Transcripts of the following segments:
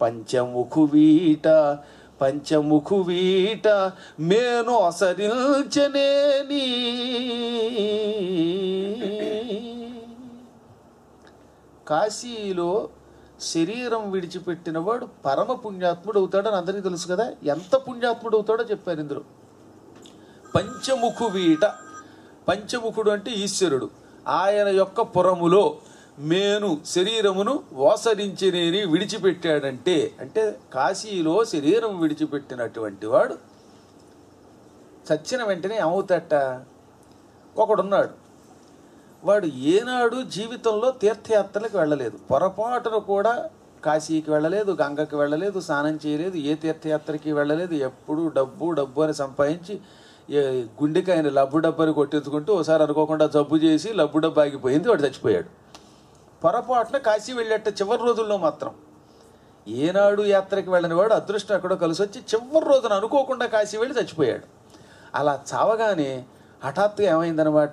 పంచముఖు వీట పంచముఖు వీట మేను అసరించనేని కాశీలో శరీరం విడిచిపెట్టినవాడు పరమ పుణ్యాత్ముడు అవుతాడని అందరికీ తెలుసు కదా ఎంత పుణ్యాత్ముడు అవుతాడో చెప్పారు ఇందులో పంచముఖు వీట పంచముఖుడు అంటే ఈశ్వరుడు ఆయన యొక్క పురములో మేను శరీరమును ఓసరించినేని విడిచిపెట్టాడంటే అంటే కాశీలో శరీరం విడిచిపెట్టినటువంటి వాడు చచ్చిన వెంటనే ఏమవుతాట ఒకడున్నాడు వాడు ఏనాడు జీవితంలో తీర్థయాత్రలకు వెళ్ళలేదు పొరపాటున కూడా కాశీకి వెళ్ళలేదు గంగకి వెళ్ళలేదు స్నానం చేయలేదు ఏ తీర్థయాత్రకి వెళ్ళలేదు ఎప్పుడు డబ్బు డబ్బు అని సంపాదించి ఏ గుండెకాయన లబ్బు డబ్బని కొట్టించుకుంటూ ఒకసారి అనుకోకుండా జబ్బు చేసి లబ్బు డబ్బు ఆగిపోయింది వాడు చచ్చిపోయాడు పొరపాటున కాశీ వెళ్ళేట చివరి రోజుల్లో మాత్రం ఏనాడు యాత్రకి వెళ్ళని వాడు అదృష్టం ఎక్కడో కలిసి వచ్చి చివరి రోజున అనుకోకుండా కాశీ వెళ్ళి చచ్చిపోయాడు అలా చావగానే హఠాత్తుగా ఏమైందనమాట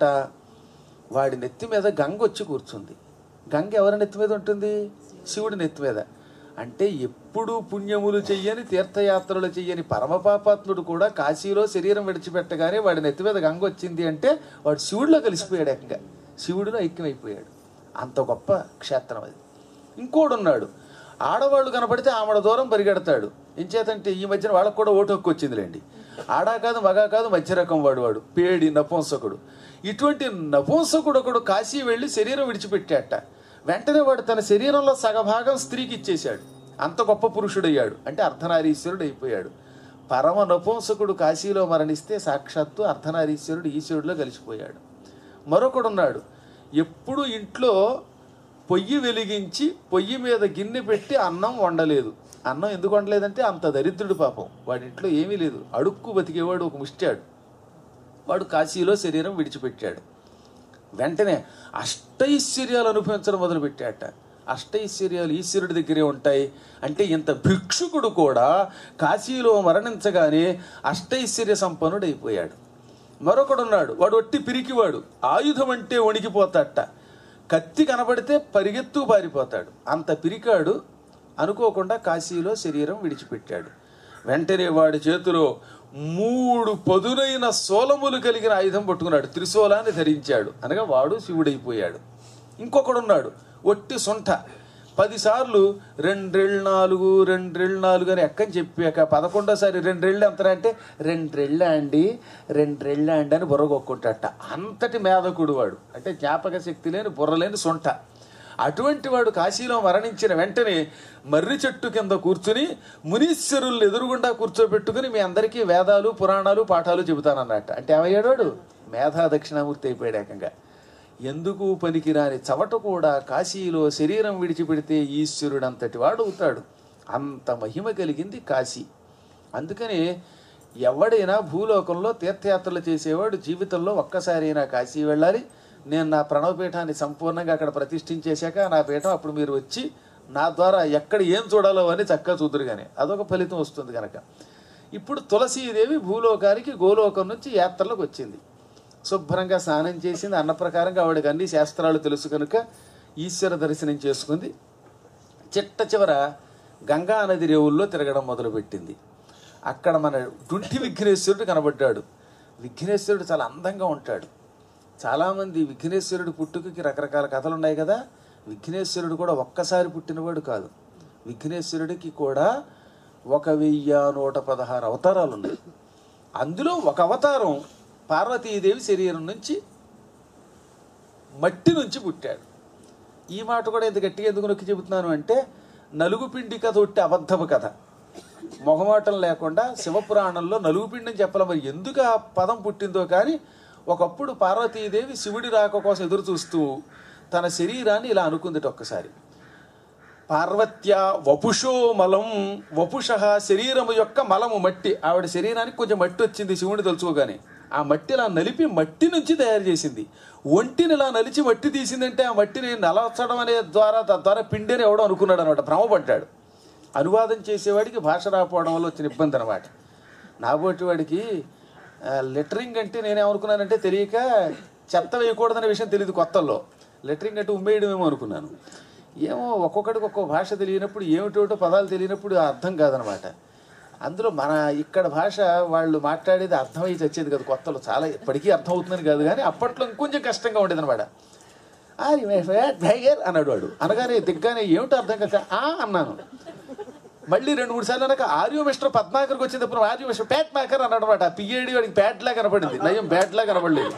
వాడి నెత్తి మీద గంగ వచ్చి కూర్చుంది గంగ ఎవరి నెత్తి మీద ఉంటుంది శివుడి నెత్తి మీద అంటే ఎప్పుడు పుణ్యములు చెయ్యని తీర్థయాత్రలు చెయ్యని పరమపాపాత్ముడు కూడా కాశీలో శరీరం విడిచిపెట్టగానే వాడి నెత్తి మీద గంగ వచ్చింది అంటే వాడు శివుడిలో కలిసిపోయాడు ఏకంగా శివుడిలో ఐక్యమైపోయాడు అంత గొప్ప క్షేత్రం అది ఇంకోడు ఉన్నాడు ఆడవాళ్ళు కనపడితే ఆమెడ దూరం పరిగెడతాడు ఎంచేతంటే ఈ మధ్యన వాళ్ళకు కూడా ఓటు హక్కు వచ్చిందిలేండి ఆడా కాదు మగా కాదు మధ్య రకం వాడు వాడు పేడి నపుంసకుడు ఇటువంటి నపుంసకుడు ఒకడు కాశీ వెళ్ళి శరీరం విడిచిపెట్టాట వెంటనే వాడు తన శరీరంలో సగభాగం స్త్రీకి ఇచ్చేశాడు అంత గొప్ప పురుషుడయ్యాడు అంటే అర్ధనారీశ్వరుడు అయిపోయాడు పరమ నపుంసకుడు కాశీలో మరణిస్తే సాక్షాత్తు అర్ధనారీశ్వరుడు ఈశ్వరుడిలో కలిసిపోయాడు మరొకడున్నాడు ఎప్పుడు ఇంట్లో పొయ్యి వెలిగించి పొయ్యి మీద గిన్నె పెట్టి అన్నం వండలేదు అన్నం ఎందుకు వండలేదంటే అంత దరిద్రుడు పాపం వాడి ఇంట్లో ఏమీ లేదు అడుక్కు బతికేవాడు ఒక ముష్టాడు వాడు కాశీలో శరీరం విడిచిపెట్టాడు వెంటనే అష్టైశ్వర్యాలు అనుభవించడం మొదలుపెట్టాట అష్టైశ్వర్యాలు ఈశ్వరుడి దగ్గరే ఉంటాయి అంటే ఇంత భిక్షుకుడు కూడా కాశీలో మరణించగానే అష్టైశ్వర్య సంపన్నుడైపోయాడు మరొకడున్నాడు వాడు ఒట్టి పిరికివాడు ఆయుధం అంటే వణికిపోతాట కత్తి కనబడితే పరిగెత్తు పారిపోతాడు అంత పిరికాడు అనుకోకుండా కాశీలో శరీరం విడిచిపెట్టాడు వెంటనే వాడి చేతిలో మూడు పదునైన సోలములు కలిగిన ఆయుధం పట్టుకున్నాడు త్రిశూలాన్ని ధరించాడు అనగా వాడు శివుడైపోయాడు ఇంకొకడున్నాడు ఒట్టి సొంట పదిసార్లు రెండ్రెళ్ళు నాలుగు రెండ్రెళ్ళు నాలుగు అని ఎక్కని చెప్పాక పదకొండోసారి రెండ్రెళ్ళు ఎంత అంటే రెండ్రెళ్ళ అండి రెండ్రెళ్ళ అండి అని బుర్రగొక్కుంటాట అంతటి మేధకుడు వాడు అంటే జ్ఞాపక శక్తి లేని బుర్రలేని సొంట అటువంటి వాడు కాశీలో మరణించిన వెంటనే మర్రి చెట్టు కింద కూర్చుని మునీశ్వరుల్ని ఎదురుగుండా కూర్చోబెట్టుకుని మీ అందరికీ వేదాలు పురాణాలు పాఠాలు చెబుతానన్నట్ట అంటే ఏమయ్యాడు వాడు మేధా దక్షిణామూర్తి అయిపోయాడు ఏకంగా ఎందుకు పనికిరాని చవట కూడా కాశీలో శరీరం విడిచిపెడితే ఈశ్వరుడంతటి వాడు అవుతాడు అంత మహిమ కలిగింది కాశీ అందుకని ఎవడైనా భూలోకంలో తీర్థయాత్రలు చేసేవాడు జీవితంలో ఒక్కసారైనా కాశీ వెళ్ళాలి నేను నా ప్రణవపీఠాన్ని సంపూర్ణంగా అక్కడ ప్రతిష్ఠించేశాక నా పీఠం అప్పుడు మీరు వచ్చి నా ద్వారా ఎక్కడ ఏం చూడాలో అని చక్కగా చూద్దరు కానీ అదొక ఫలితం వస్తుంది కనుక ఇప్పుడు తులసీదేవి భూలోకానికి గోలోకం నుంచి యాత్రలకు వచ్చింది శుభ్రంగా స్నానం చేసింది అన్న ప్రకారంగా ఆవిడకి అన్ని శాస్త్రాలు తెలుసు కనుక ఈశ్వర దర్శనం చేసుకుంది చిట్ట చివర గంగా నది రేవుల్లో తిరగడం మొదలుపెట్టింది అక్కడ మన డుంటి విఘ్నేశ్వరుడు కనబడ్డాడు విఘ్నేశ్వరుడు చాలా అందంగా ఉంటాడు చాలామంది విఘ్నేశ్వరుడు పుట్టుకకి రకరకాల కథలు ఉన్నాయి కదా విఘ్నేశ్వరుడు కూడా ఒక్కసారి పుట్టినవాడు కాదు విఘ్నేశ్వరుడికి కూడా ఒక వెయ్యి నూట పదహారు అవతారాలు ఉన్నాయి అందులో ఒక అవతారం పార్వతీదేవి శరీరం నుంచి మట్టి నుంచి పుట్టాడు ఈ మాట కూడా ఇంత గట్టిగా ఎందుకు నొక్కి చెబుతున్నాను అంటే నలుగుపిండి కథ ఉట్టి అబద్ధపు కథ మొహమాటం లేకుండా శివపురాణంలో నలుగుపిండి అని చెప్పాలి మరి ఎందుకు ఆ పదం పుట్టిందో కానీ ఒకప్పుడు పార్వతీదేవి శివుడి రాక కోసం ఎదురు చూస్తూ తన శరీరాన్ని ఇలా అనుకుందిట ఒక్కసారి పార్వత్యా వపుషో మలం వపుష శరీరము యొక్క మలము మట్టి ఆవిడ శరీరానికి కొంచెం మట్టి వచ్చింది శివుని తలుచుకోగానే ఆ మట్టి ఇలా నలిపి మట్టి నుంచి తయారు చేసింది ఒంటిని ఇలా నలిచి మట్టి తీసిందంటే ఆ మట్టిని నలచడం అనే ద్వారా తద్వారా పిండిని ఎవడో అనుకున్నాడు అనమాట భ్రమపడ్డాడు అనువాదం చేసేవాడికి భాష రాకపోవడం వల్ల వచ్చిన ఇబ్బంది అనమాట నాబోటి వాడికి ఆ, లెటరింగ్ అంటే నేనేమనుకున్నానంటే తెలియక చెత్త వేయకూడదనే విషయం తెలియదు కొత్తల్లో లెటరింగ్ అంటే ఉమ్మేయడమేమో అనుకున్నాను ఏమో ఒక్కొక్కడికి ఒక్కో భాష తెలియనప్పుడు ఏమిటోటో పదాలు తెలియనప్పుడు అర్థం కాదనమాట అందులో మన ఇక్కడ భాష వాళ్ళు మాట్లాడేది అర్థమై వచ్చేది కదా కొత్తలో చాలా ఇప్పటికీ అర్థం అవుతుందని కాదు కానీ అప్పట్లో ఇంకొంచెం కష్టంగా ఉండేది అనమాట టైగర్ అన్నాడు వాడు అనగానే దిగ్గానే ఏమిటో అర్థం కాక ఆ అన్నాను మళ్ళీ రెండు మూడు సార్లు అనక ఆర్యో మిస్టర్ పద్మాకర్కి వచ్చినప్పుడు ఆర్యో మిస్టర్ ప్యాట్ మేకర్ అన్నాడు అనమాట పిఏడి వాడికి ప్యాట్లా కనపడింది నయం బ్యాట్లా కనపడలేదు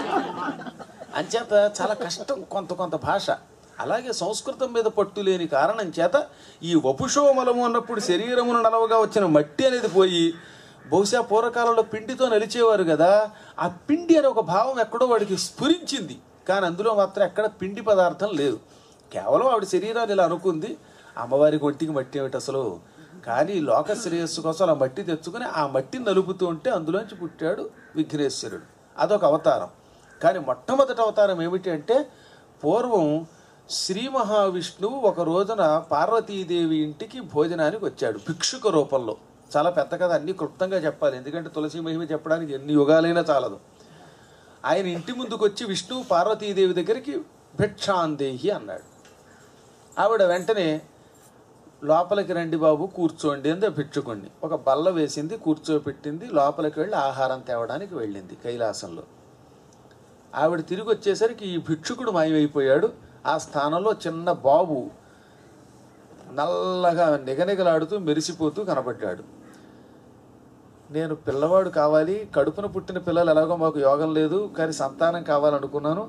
అంచేత చాలా కష్టం కొంత కొంత భాష అలాగే సంస్కృతం మీద పట్టు లేని కారణం చేత ఈ వపుషోమలము అన్నప్పుడు శరీరమును నలవగా వచ్చిన మట్టి అనేది పోయి బహుశా పూర్వకాలంలో పిండితో నలిచేవారు కదా ఆ పిండి అనే ఒక భావం ఎక్కడో వాడికి స్ఫురించింది కానీ అందులో మాత్రం ఎక్కడ పిండి పదార్థం లేదు కేవలం ఆవిడ శరీరాన్ని ఇలా అనుకుంది అమ్మవారికి ఒంటికి మట్టి ఏమిటి అసలు కానీ లోక శ్రేయస్సు కోసం అలా మట్టి తెచ్చుకుని ఆ మట్టిని నలుపుతూ ఉంటే అందులోంచి పుట్టాడు విఘ్నేశ్వరుడు అదొక అవతారం కానీ మొట్టమొదటి అవతారం ఏమిటి అంటే పూర్వం శ్రీ మహావిష్ణువు ఒక రోజున పార్వతీదేవి ఇంటికి భోజనానికి వచ్చాడు భిక్షుక రూపంలో చాలా పెద్ద కథ అన్ని క్లుప్తంగా చెప్పాలి ఎందుకంటే తులసి మహిమ చెప్పడానికి ఎన్ని యుగాలైనా చాలదు ఆయన ఇంటి ముందుకు వచ్చి విష్ణువు పార్వతీదేవి దగ్గరికి భిక్షాందేహి అన్నాడు ఆవిడ వెంటనే లోపలికి రండి బాబు కూర్చోండి అంది భిక్షుకుణ్ణి ఒక బల్ల వేసింది కూర్చోపెట్టింది లోపలికి వెళ్ళి ఆహారం తేవడానికి వెళ్ళింది కైలాసంలో ఆవిడ తిరిగి వచ్చేసరికి ఈ భిక్షుకుడు మాయమైపోయాడు ఆ స్థానంలో చిన్న బాబు నల్లగా నిగనిగలాడుతూ మెరిసిపోతూ కనబడ్డాడు నేను పిల్లవాడు కావాలి కడుపున పుట్టిన పిల్లలు ఎలాగో మాకు యోగం లేదు కానీ సంతానం కావాలనుకున్నాను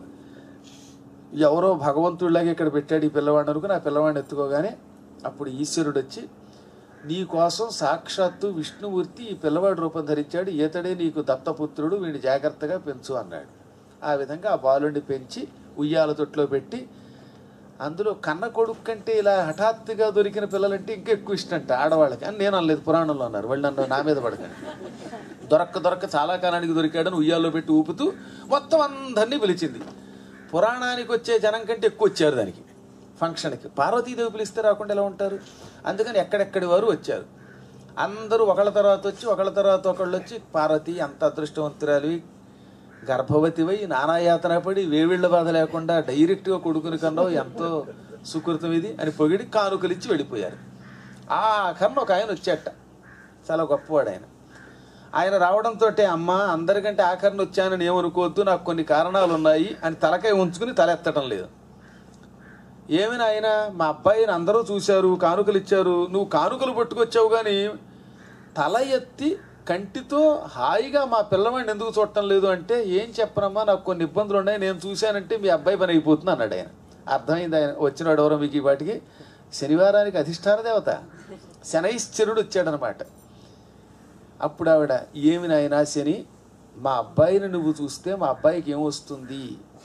ఎవరో భగవంతుడిలాగా ఇక్కడ పెట్టాడు ఈ పిల్లవాడిని అనుకుని ఆ పిల్లవాడిని ఎత్తుకోగానే అప్పుడు ఈశ్వరుడు వచ్చి నీ కోసం సాక్షాత్తు విష్ణుమూర్తి ఈ పిల్లవాడి రూపం ధరించాడు ఈతడే నీకు దత్తపుత్రుడు వీడిని జాగ్రత్తగా పెంచు అన్నాడు ఆ విధంగా ఆ బాలుడిని పెంచి ఉయ్యాల తొట్లో పెట్టి అందులో కన్న కొడుకు కంటే ఇలా హఠాత్తుగా దొరికిన పిల్లలంటే ఇంకా ఎక్కువ ఇష్టం అంట ఆడవాళ్ళకి అని నేను అనలేదు పురాణంలో అన్నారు వాళ్ళు నన్ను నా మీద పడకండి దొరక్క దొరక్క చాలా కాలానికి దొరికాడని ఉయ్యాల్లో పెట్టి ఊపుతూ మొత్తం అందరినీ పిలిచింది పురాణానికి వచ్చే జనం కంటే ఎక్కువ వచ్చారు దానికి ఫంక్షన్కి పార్వతీదేవి పిలిస్తే రాకుండా ఎలా ఉంటారు అందుకని ఎక్కడెక్కడి వారు వచ్చారు అందరూ ఒకళ్ళ తర్వాత వచ్చి ఒకళ్ళ తర్వాత ఒకళ్ళు వచ్చి పార్వతి అంత అదృష్టవంతురాలివి గర్భవతివై నానాయాతన పడి వేవిళ్ళ బాధ లేకుండా డైరెక్ట్గా కొడుకుని కన్నావు ఎంతో సుకృతం ఇది అని పొగిడి కానుకలిచ్చి వెళ్ళిపోయారు ఆ కర్ణ ఒక ఆయన వచ్చాట చాలా గొప్పవాడు ఆయన ఆయన రావడంతో అమ్మ అందరికంటే ఆఖరిని వచ్చానని ఏమనుకోవద్దు నాకు కొన్ని కారణాలు ఉన్నాయి అని తలకాయ ఉంచుకుని తలెత్తడం లేదు ఏమైనా ఆయన మా అబ్బాయిని అందరూ చూశారు కానుకలు ఇచ్చారు నువ్వు కానుకలు పట్టుకొచ్చావు కానీ తల ఎత్తి కంటితో హాయిగా మా పిల్లవాడిని ఎందుకు చూడటం లేదు అంటే ఏం చెప్పనమ్మా నాకు కొన్ని ఇబ్బందులు ఉన్నాయి నేను చూశానంటే మీ అబ్బాయి పని అయిపోతుంది అన్నాడు ఆయన అర్థమైంది ఆయన వచ్చినాడు ఎవరో మీకు ఈ వాటికి శనివారానికి అధిష్టాన దేవత శనైశ్చరుడు వచ్చాడనమాట అప్పుడు ఆవిడ ఏమి నాయనా శని మా అబ్బాయిని నువ్వు చూస్తే మా అబ్బాయికి ఏమొస్తుంది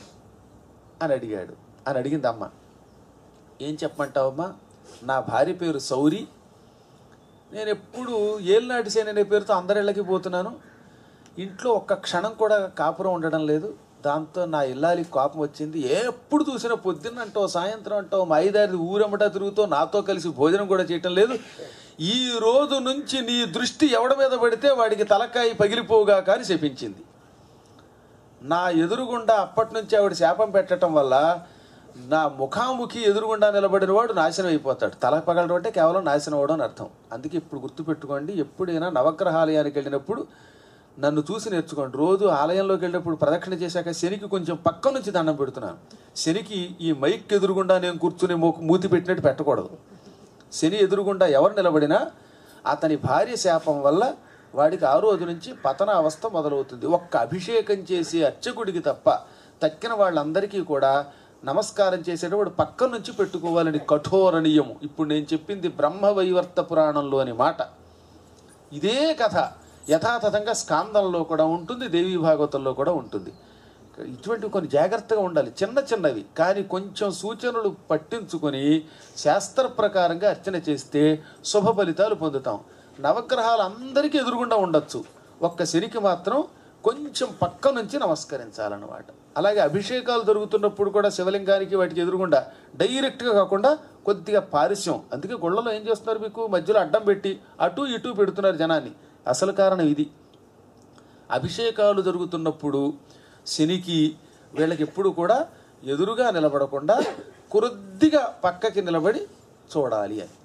అని అడిగాడు అని అడిగింది అమ్మ ఏం చెప్పమంటావమ్మా నా భార్య పేరు సౌరి నేను ఎప్పుడు ఏలినాటి సేన అనే పేరుతో అందరిళ్ళకి పోతున్నాను ఇంట్లో ఒక్క క్షణం కూడా కాపురం ఉండడం లేదు దాంతో నా ఇల్లాలి కోపం వచ్చింది ఎప్పుడు చూసినా పొద్దున్న అంటావు సాయంత్రం అంటావు మా ఐదారి ఊరమ్మట తిరుగుతూ నాతో కలిసి భోజనం కూడా చేయటం లేదు ఈ రోజు నుంచి నీ దృష్టి ఎవడి మీద పడితే వాడికి తలకాయ పగిలిపోగా కానీ శపించింది నా ఎదురుగుండా అప్పటి నుంచి ఆవిడ శాపం పెట్టడం వల్ల నా ముఖాముఖి ఎదురుగుండా నిలబడిన వాడు నాశనం అయిపోతాడు తల పగలడం అంటే కేవలం నాశనం అవ్వడం అని అర్థం అందుకే ఇప్పుడు గుర్తుపెట్టుకోండి ఎప్పుడైనా నవగ్రహాలయానికి వెళ్ళినప్పుడు నన్ను చూసి నేర్చుకోండి రోజు ఆలయంలోకి వెళ్ళినప్పుడు ప్రదక్షిణ చేశాక శనికి కొంచెం పక్క నుంచి దండం పెడుతున్నాను శనికి ఈ మైక్ ఎదురుగుండా నేను కూర్చుని మూ- మూతి పెట్టినట్టు పెట్టకూడదు శని ఎదురుగుండా ఎవరు నిలబడినా అతని భార్య శాపం వల్ల వాడికి ఆ రోజు నుంచి పతన అవస్థ మొదలవుతుంది ఒక్క అభిషేకం చేసి అర్చకుడికి తప్ప తక్కిన వాళ్ళందరికీ కూడా నమస్కారం చేసేటప్పుడు పక్క నుంచి పెట్టుకోవాలని కఠోర నియమం ఇప్పుడు నేను చెప్పింది బ్రహ్మ వైవర్త పురాణంలోని మాట ఇదే కథ యథాతథంగా స్కాందంలో కూడా ఉంటుంది దేవీ భాగవతంలో కూడా ఉంటుంది ఇటువంటి కొన్ని జాగ్రత్తగా ఉండాలి చిన్న చిన్నవి కానీ కొంచెం సూచనలు పట్టించుకొని శాస్త్ర ప్రకారంగా అర్చన చేస్తే శుభ ఫలితాలు పొందుతాం నవగ్రహాలు అందరికీ ఎదురుగుండా ఉండొచ్చు ఒక్క శనికి మాత్రం కొంచెం పక్క నుంచి నమస్కరించాలన్నమాట అలాగే అభిషేకాలు జరుగుతున్నప్పుడు కూడా శివలింగానికి వాటికి ఎదురుగుండా డైరెక్ట్గా కాకుండా కొద్దిగా పారిశ్యం అందుకే గుళ్ళలో ఏం చేస్తున్నారు మీకు మధ్యలో అడ్డం పెట్టి అటు ఇటు పెడుతున్నారు జనాన్ని అసలు కారణం ఇది అభిషేకాలు జరుగుతున్నప్పుడు శనికి వీళ్ళకి ఎప్పుడు కూడా ఎదురుగా నిలబడకుండా కొద్దిగా పక్కకి నిలబడి చూడాలి అని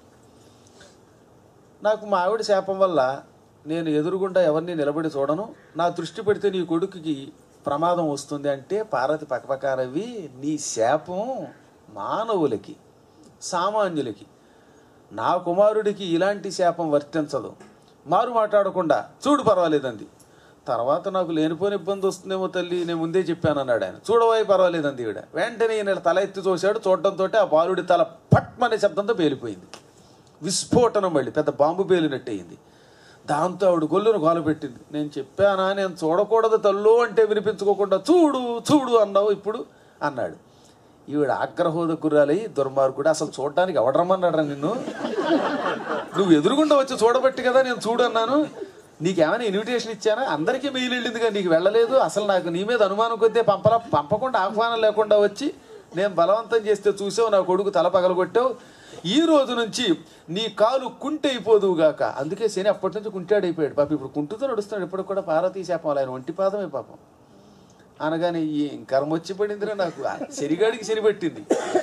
నాకు మా ఆవిడ శాపం వల్ల నేను ఎదురుగుండా ఎవరిని నిలబడి చూడను నా దృష్టి పెడితే నీ కొడుకుకి ప్రమాదం వస్తుంది అంటే పార్వతి పక్కపక్కనవి నీ శాపం మానవులకి సామాన్యులకి నా కుమారుడికి ఇలాంటి శాపం వర్తించదు మారు మాట్లాడకుండా చూడు పర్వాలేదంది తర్వాత నాకు లేనిపోని ఇబ్బంది వస్తుందేమో తల్లి నేను ముందే చెప్పాను అన్నాడు ఆయన చూడవాయి పర్వాలేదంది ఈవిడ వెంటనే ఈయన తల ఎత్తి చూశాడు చూడటంతో ఆ బాలుడి తల పట్మనే శబ్దంతో పేలిపోయింది విస్ఫోటనం మళ్ళీ పెద్ద బాంబు పేలినట్టయింది దాంతో ఆవిడ గొల్లును గోల పెట్టింది నేను చెప్పానా నేను చూడకూడదు తల్లు అంటే వినిపించుకోకుండా చూడు చూడు అన్నావు ఇప్పుడు అన్నాడు ఈవిడ ఆగ్రహోద గుర్రాలయ్యి దుర్మార్గుడు అసలు చూడడానికి ఎవడరమ్మన్నాడు నిన్ను నువ్వు ఎదురుగుండా వచ్చి చూడబట్టి కదా నేను చూడు అన్నాను నీకేమైనా ఇన్విటేషన్ ఇచ్చానా అందరికీ మెయిల్ వెళ్ళిందిగా నీకు వెళ్ళలేదు అసలు నాకు నీ మీద అనుమానం కొద్దే పంపలా పంపకుండా ఆహ్వానం లేకుండా వచ్చి నేను బలవంతం చేస్తే చూసావు నా కొడుకు తల పగలగొట్టావు ఈ రోజు నుంచి నీ కాలు కుంటి అయిపోదువుగాక అందుకే శని అప్పటి నుంచి కుంటాడైపోయాడు పాప ఇప్పుడు కుంటుతో నడుస్తున్నాడు ఇప్పుడు కూడా పార్వతీ శాపం ఆయన ఒంటి పాదమే పాపం అనగానే ఏం కర్మ వచ్చి పడిందిరా నాకు ఆ శనిగాడికి శని పట్టింది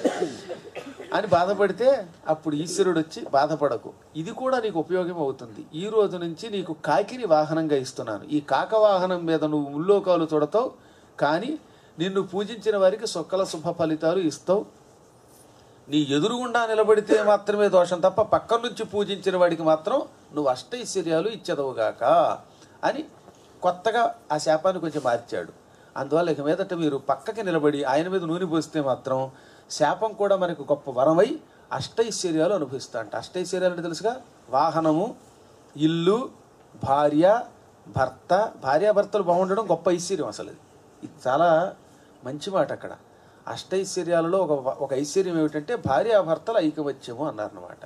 అని బాధపడితే అప్పుడు ఈశ్వరుడు వచ్చి బాధపడకు ఇది కూడా నీకు ఉపయోగం అవుతుంది ఈ రోజు నుంచి నీకు కాకిని వాహనంగా ఇస్తున్నాను ఈ కాక వాహనం మీద నువ్వు ముల్లోకాలు చూడతావు కానీ నిన్ను పూజించిన వారికి సొక్కల శుభ ఫలితాలు ఇస్తావు నీ ఎదురుగుండా నిలబడితే మాత్రమే దోషం తప్ప పక్క నుంచి పూజించిన వాడికి మాత్రం నువ్వు అష్టైశ్వర్యాలు ఇచ్చదవుగాక అని కొత్తగా ఆ శాపాన్ని కొంచెం మార్చాడు అందువల్ల ఇక మీదట మీరు పక్కకి నిలబడి ఆయన మీద నూనె పోస్తే మాత్రం శాపం కూడా మనకు గొప్ప వరమై అష్టైశ్వర్యాలు అనుభవిస్తా అంట అష్టైశ్వర్యాలు అంటే తెలుసుగా వాహనము ఇల్లు భార్య భర్త భార్యాభర్తలు బాగుండడం గొప్ప ఐశ్వర్యం అసలు ఇది ఇది చాలా మంచి మాట అక్కడ అష్టైశ్వర్యాలలో ఒక ఒక ఐశ్వర్యం ఏమిటంటే భార్యాభర్తల ఐకమత్యము అన్నారన్నమాట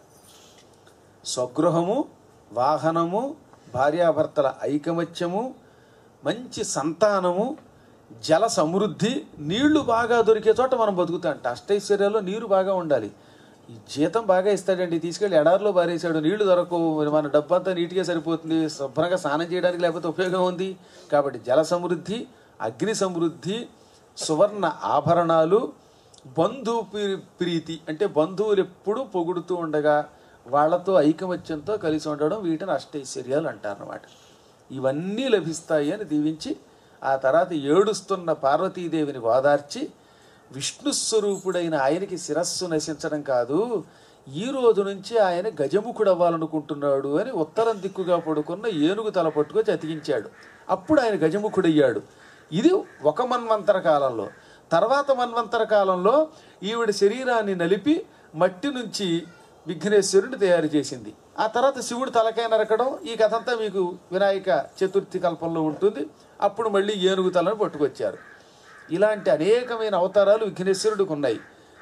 స్వగృహము వాహనము భార్యాభర్తల ఐకమత్యము మంచి సంతానము జల సమృద్ధి నీళ్లు బాగా దొరికే చోట మనం బతుకుతాంట అష్టైశ్వర్యాల్లో నీరు బాగా ఉండాలి ఈ జీతం బాగా ఇస్తాడండి తీసుకెళ్ళి ఎడారిలో బారేసాడు నీళ్లు దొరకవు మరి మన డబ్బంతా నీట్గా సరిపోతుంది శుభ్రంగా స్నానం చేయడానికి లేకపోతే ఉపయోగం ఉంది కాబట్టి జల సమృద్ధి అగ్ని సమృద్ధి సువర్ణ ఆభరణాలు బంధు ప్రీ- ప్రీతి అంటే బంధువులు ఎప్పుడూ పొగుడుతూ ఉండగా వాళ్ళతో ఐకమత్యంతో కలిసి ఉండడం వీటిని అష్టైశ్వర్యాలు అంటారన్నమాట ఇవన్నీ లభిస్తాయి అని దీవించి ఆ తర్వాత ఏడుస్తున్న పార్వతీదేవిని ఓదార్చి విష్ణు స్వరూపుడైన ఆయనకి శిరస్సు నశించడం కాదు ఈ రోజు నుంచి ఆయన గజముఖుడు అవ్వాలనుకుంటున్నాడు అని ఉత్తరం దిక్కుగా పడుకున్న ఏనుగు తల పట్టుకొచ్చి అతికించాడు అప్పుడు ఆయన గజముఖుడయ్యాడు ఇది ఒక మన్వంతర కాలంలో తర్వాత మన్వంతర కాలంలో ఈవిడ శరీరాన్ని నలిపి మట్టి నుంచి విఘ్నేశ్వరుని తయారు చేసింది ఆ తర్వాత శివుడు తలకాయ నరకడం ఈ కథ అంతా మీకు వినాయక చతుర్థి కల్పంలో ఉంటుంది అప్పుడు మళ్ళీ ఏనుగు తలను పట్టుకొచ్చారు ఇలాంటి అనేకమైన అవతారాలు విఘ్నేశ్వరుడికి ఉన్నాయి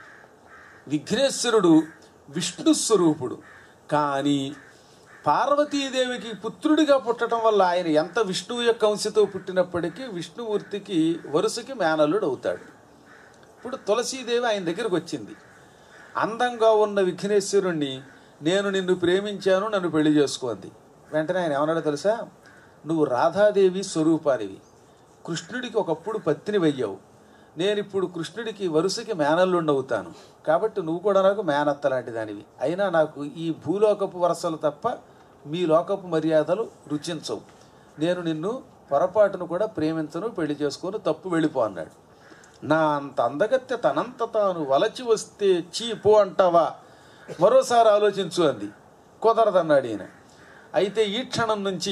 విఘ్నేశ్వరుడు విష్ణు స్వరూపుడు కానీ పార్వతీదేవికి పుత్రుడిగా పుట్టడం వల్ల ఆయన ఎంత విష్ణువు యొక్క అంశతో పుట్టినప్పటికీ విష్ణుమూర్తికి వరుసకి మేనల్లుడు అవుతాడు ఇప్పుడు తులసీదేవి ఆయన దగ్గరికి వచ్చింది అందంగా ఉన్న విఘ్నేశ్వరుణ్ణి నేను నిన్ను ప్రేమించాను నన్ను పెళ్లి చేసుకోంది వెంటనే ఆయన ఏమన్నాడో తెలుసా నువ్వు రాధాదేవి స్వరూపానివి కృష్ణుడికి ఒకప్పుడు పత్తిని వెయ్యావు నేను ఇప్పుడు కృష్ణుడికి వరుసకి మేనల్లుండి అవుతాను కాబట్టి నువ్వు కూడా నాకు మేనత్త లాంటి దానివి అయినా నాకు ఈ భూలోకపు వరసలు తప్ప మీ లోకపు మర్యాదలు రుచించవు నేను నిన్ను పొరపాటును కూడా ప్రేమించను పెళ్లి చేసుకొని తప్పు వెళ్ళిపో అన్నాడు నా అంత అందగత్తె తనంత తాను వలచి వస్తే చీ పో అంటావా మరోసారి ఆలోచించు అంది కుదరదన్నాడు ఈయన అయితే ఈ క్షణం నుంచి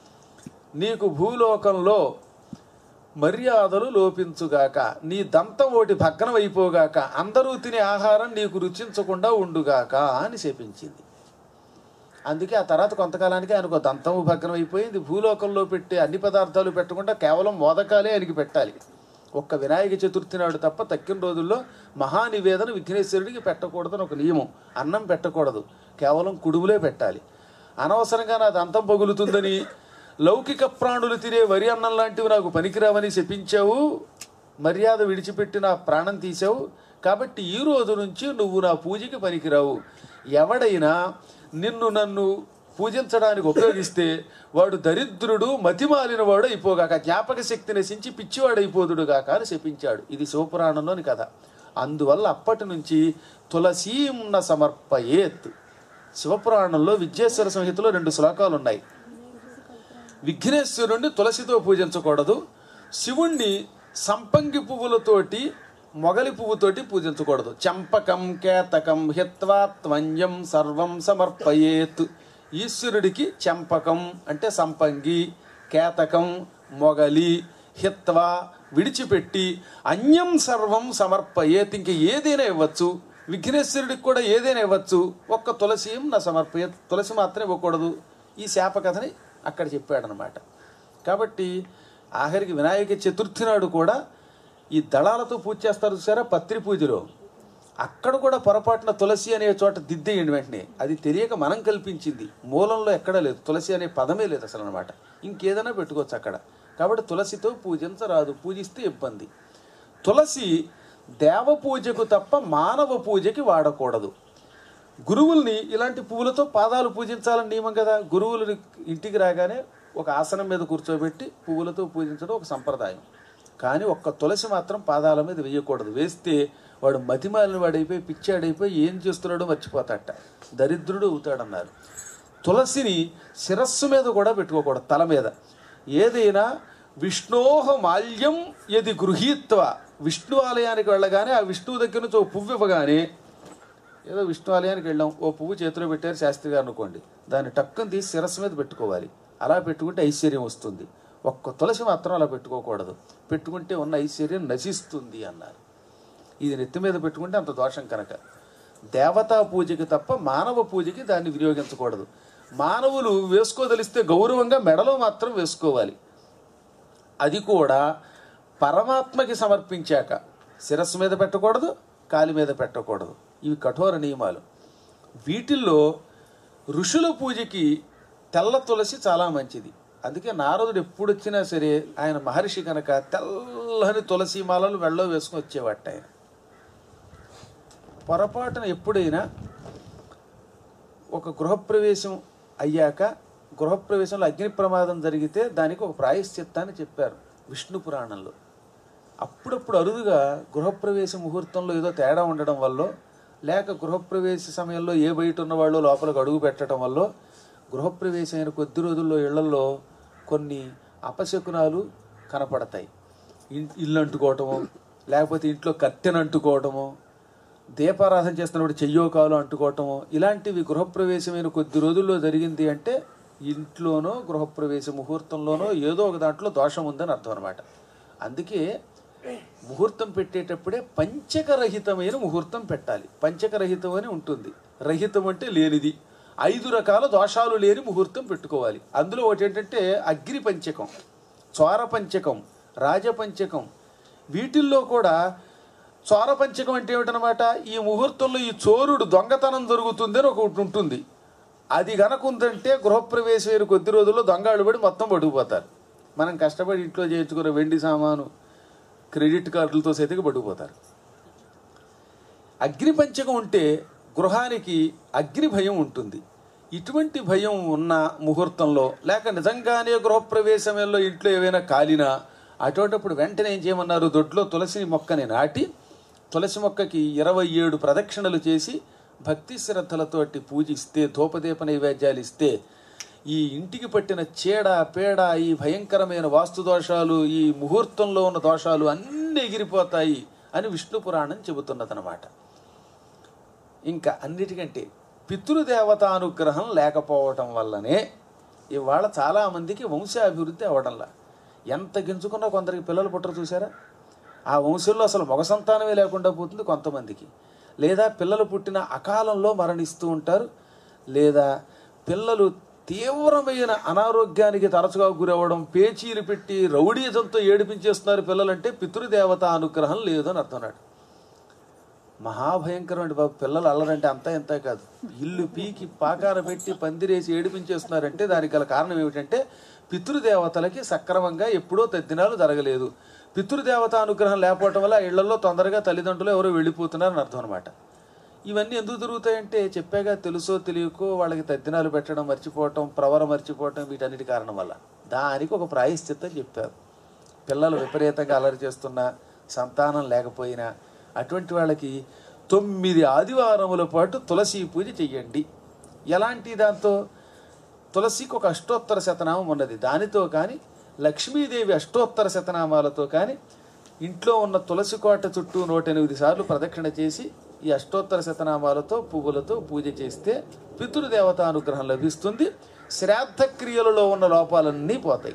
నీకు భూలోకంలో మర్యాదలు లోపించుగాక నీ దంతం ఒకటి భగ్నం అయిపోగాక అందరూ తినే ఆహారం నీకు రుచించకుండా ఉండుగాక అని శపించింది అందుకే ఆ తర్వాత కొంతకాలానికి ఆయనకు ఒక దంతము భగ్నం అయిపోయింది భూలోకంలో పెట్టే అన్ని పదార్థాలు పెట్టకుండా కేవలం మోదకాలే ఆయనకి పెట్టాలి ఒక్క వినాయక చతుర్థి నాడు తప్ప తక్కిన రోజుల్లో మహానివేదన విఘ్నేశ్వరుడికి పెట్టకూడదని ఒక నియమం అన్నం పెట్టకూడదు కేవలం కుడుములే పెట్టాలి అనవసరంగా నా దంతం పగులుతుందని లౌకిక ప్రాణులు తినే వరి అన్నం లాంటివి నాకు పనికిరావని శపించావు మర్యాద విడిచిపెట్టి నా ప్రాణం తీసావు కాబట్టి ఈ రోజు నుంచి నువ్వు నా పూజకి పనికిరావు ఎవడైనా నిన్ను నన్ను పూజించడానికి ఉపయోగిస్తే వాడు దరిద్రుడు మతిమాలిన వాడు అయిపోగాక జ్ఞాపక శక్తి నశించి పిచ్చివాడు అయిపోదుడు గాక అని శపించాడు ఇది శివపురాణంలోని కథ అందువల్ల అప్పటి నుంచి తులసీంన సమర్పయేత్ శివపురాణంలో విద్యేశ్వర సంహితలో రెండు శ్లోకాలు ఉన్నాయి విఘ్నేశ్వరుణ్ణి తులసితో పూజించకూడదు శివుణ్ణి సంపంగి పువ్వులతోటి మొగలి పువ్వుతోటి పూజించకూడదు చంపకం కేతకం హిత్వా త్వంజం సర్వం సమర్పయేత్ ఈశ్వరుడికి చంపకం అంటే సంపంగి కేతకం మొగలి హిత్వా విడిచిపెట్టి అన్యం సర్వం సమర్పయేత్ ఇంక ఏదైనా ఇవ్వచ్చు విఘ్నేశ్వరుడికి కూడా ఏదైనా ఇవ్వచ్చు ఒక్క తులసియం నా సమర్పయేత్ తులసి మాత్రం ఇవ్వకూడదు ఈ శాప కథని అక్కడ చెప్పాడనమాట కాబట్టి ఆఖరికి వినాయక చతుర్థి నాడు కూడా ఈ దళాలతో పూజ చేస్తారు చూసారా పత్రి పూజలో అక్కడ కూడా పొరపాటున తులసి అనే చోట దిద్దేయండి వెంటనే అది తెలియక మనం కల్పించింది మూలంలో ఎక్కడా లేదు తులసి అనే పదమే లేదు అసలు అనమాట ఇంకేదైనా పెట్టుకోవచ్చు అక్కడ కాబట్టి తులసితో పూజించరాదు పూజిస్తే ఇబ్బంది తులసి దేవ పూజకు తప్ప మానవ పూజకి వాడకూడదు గురువుల్ని ఇలాంటి పువ్వులతో పాదాలు పూజించాలని నియమం కదా గురువులు ఇంటికి రాగానే ఒక ఆసనం మీద కూర్చోబెట్టి పువ్వులతో పూజించడం ఒక సంప్రదాయం కానీ ఒక్క తులసి మాత్రం పాదాల మీద వేయకూడదు వేస్తే వాడు మతిమాలిన వాడైపోయి పిచ్చాడైపోయి ఏం చేస్తున్నాడో మర్చిపోతాట దరిద్రుడు అవుతాడన్నారు తులసిని శిరస్సు మీద కూడా పెట్టుకోకూడదు తల మీద ఏదైనా విష్ణోహ మాల్యం ఎది గృహీత్వ విష్ణు ఆలయానికి వెళ్ళగానే ఆ విష్ణువు దగ్గర నుంచి ఓ పువ్వు ఇవ్వగానే ఏదో విష్ణు ఆలయానికి వెళ్ళాం ఓ పువ్వు చేతిలో పెట్టారు శాస్త్రి గారు అనుకోండి దాన్ని టక్కుని తీసి శిరస్సు మీద పెట్టుకోవాలి అలా పెట్టుకుంటే ఐశ్వర్యం వస్తుంది ఒక్క తులసి మాత్రం అలా పెట్టుకోకూడదు పెట్టుకుంటే ఉన్న ఐశ్వర్యం నశిస్తుంది అన్నారు ఇది నెత్తి మీద పెట్టుకుంటే అంత దోషం కనుక దేవతా పూజకి తప్ప మానవ పూజకి దాన్ని వినియోగించకూడదు మానవులు వేసుకోదలిస్తే గౌరవంగా మెడలో మాత్రం వేసుకోవాలి అది కూడా పరమాత్మకి సమర్పించాక శిరస్సు మీద పెట్టకూడదు కాలి మీద పెట్టకూడదు ఇవి కఠోర నియమాలు వీటిల్లో ఋషుల పూజకి తెల్ల తులసి చాలా మంచిది అందుకే నారదుడు ఎప్పుడు వచ్చినా సరే ఆయన మహర్షి కనుక తెల్లని తులసి మాలలు వెళ్ళో వేసుకొని వచ్చేవాట ఆయన పొరపాటున ఎప్పుడైనా ఒక గృహప్రవేశం అయ్యాక గృహప్రవేశంలో అగ్ని ప్రమాదం జరిగితే దానికి ఒక ప్రాయశ్చిత్తాన్ని చెప్పారు విష్ణు పురాణంలో అప్పుడప్పుడు అరుదుగా గృహప్రవేశ ముహూర్తంలో ఏదో తేడా ఉండడం వల్ల లేక గృహప్రవేశ సమయంలో ఏ బయట ఉన్నవాళ్ళు లోపలికి అడుగు పెట్టడం వల్ల గృహప్రవేశం అయిన కొద్ది రోజుల్లో ఇళ్లలో కొన్ని అపశకునాలు కనపడతాయి ఇన్- ఇల్లు అంటుకోవటము లేకపోతే ఇంట్లో కత్తెన అంటుకోవటము దీపారాధన చేస్తున్నప్పుడు చెయ్యో కాలు అంటుకోవటము ఇలాంటివి గృహప్రవేశమైన కొద్ది రోజుల్లో జరిగింది అంటే ఇంట్లోనో గృహప్రవేశ ముహూర్తంలోనో ఏదో ఒక దాంట్లో దోషం ఉందని అర్థం అనమాట అందుకే ముహూర్తం పెట్టేటప్పుడే పంచకరహితమైన ముహూర్తం పెట్టాలి పంచకరహితం అని ఉంటుంది రహితం అంటే లేనిది ఐదు రకాల దోషాలు లేని ముహూర్తం పెట్టుకోవాలి అందులో ఒకటి ఏంటంటే అగ్ని పంచకం చోర పంచకం రాజపంచకం వీటిల్లో కూడా చోర పంచకం అంటే ఏమిటనమాట ఈ ముహూర్తంలో ఈ చోరుడు దొంగతనం జరుగుతుంది అని ఒకటి ఉంటుంది అది గనక ఉందంటే గృహప్రవేశమైన కొద్ది రోజుల్లో దొంగ పడి మొత్తం పట్టుకుపోతారు మనం కష్టపడి ఇంట్లో చేయించుకున్న వెండి సామాను క్రెడిట్ కార్డులతో సైతం పట్టుకుపోతారు అగ్ని పంచకం ఉంటే గృహానికి అగ్ని భయం ఉంటుంది ఇటువంటి భయం ఉన్న ముహూర్తంలో లేక నిజంగానే గృహప్రవేశంలో ఇంట్లో ఏవైనా కాలినా అటువంటిప్పుడు వెంటనే ఏం చేయమన్నారు దొడ్లో తులసి మొక్కని నాటి తులసి మొక్కకి ఇరవై ఏడు ప్రదక్షిణలు చేసి భక్తి శ్రద్ధలతోటి పూజిస్తే ధూపదీప నైవేద్యాలు ఇస్తే ఈ ఇంటికి పట్టిన చీడ పేడ ఈ భయంకరమైన వాస్తు దోషాలు ఈ ముహూర్తంలో ఉన్న దోషాలు అన్నీ ఎగిరిపోతాయి అని విష్ణు పురాణం చెబుతున్నదనమాట ఇంకా అన్నిటికంటే పితృదేవతానుగ్రహం లేకపోవటం వల్లనే ఇవాళ చాలామందికి వంశాభివృద్ధి అవడంలా ఎంత గింజుకున్నా కొందరికి పిల్లలు పుట్టరు చూసారా ఆ వంశంలో అసలు మగ సంతానమే లేకుండా పోతుంది కొంతమందికి లేదా పిల్లలు పుట్టిన అకాలంలో మరణిస్తూ ఉంటారు లేదా పిల్లలు తీవ్రమైన అనారోగ్యానికి తరచుగా గురవ్వడం పేచీలు పెట్టి రౌడీజంతో ఏడిపించేస్తున్నారు పిల్లలంటే పితృదేవత అనుగ్రహం లేదు అని అర్థమన్నాడు మహాభయంకరం అండి బాబు పిల్లలు అల్లరంటే అంతా ఇంత కాదు ఇల్లు పీకి పాకాన పెట్టి పందిరేసి ఏడిపించేస్తున్నారంటే దానికి గల కారణం ఏమిటంటే పితృదేవతలకి సక్రమంగా ఎప్పుడో తద్దినాలు జరగలేదు పితృదేవత అనుగ్రహం లేకపోవటం వల్ల ఆ ఇళ్లలో తొందరగా తల్లిదండ్రులు ఎవరో వెళ్ళిపోతున్నారని అర్థం అనమాట ఇవన్నీ ఎందుకు జరుగుతాయంటే చెప్పాగా తెలుసో తెలియకో వాళ్ళకి తద్దినాలు పెట్టడం మర్చిపోవటం ప్రవర మర్చిపోవటం వీటన్నిటి కారణం వల్ల దానికి ఒక ప్రాయశ్చిత్తం చెప్పారు పిల్లలు విపరీతంగా అలరి చేస్తున్నా సంతానం లేకపోయినా అటువంటి వాళ్ళకి తొమ్మిది ఆదివారముల పాటు తులసి పూజ చెయ్యండి ఎలాంటి దాంతో తులసికి ఒక అష్టోత్తర శతనామం ఉన్నది దానితో కానీ లక్ష్మీదేవి అష్టోత్తర శతనామాలతో కానీ ఇంట్లో ఉన్న తులసి కోట చుట్టూ నూట ఎనిమిది సార్లు ప్రదక్షిణ చేసి ఈ అష్టోత్తర శతనామాలతో పువ్వులతో పూజ చేస్తే పితృదేవత అనుగ్రహం లభిస్తుంది శ్రాద్ధ క్రియలలో ఉన్న లోపాలన్నీ పోతాయి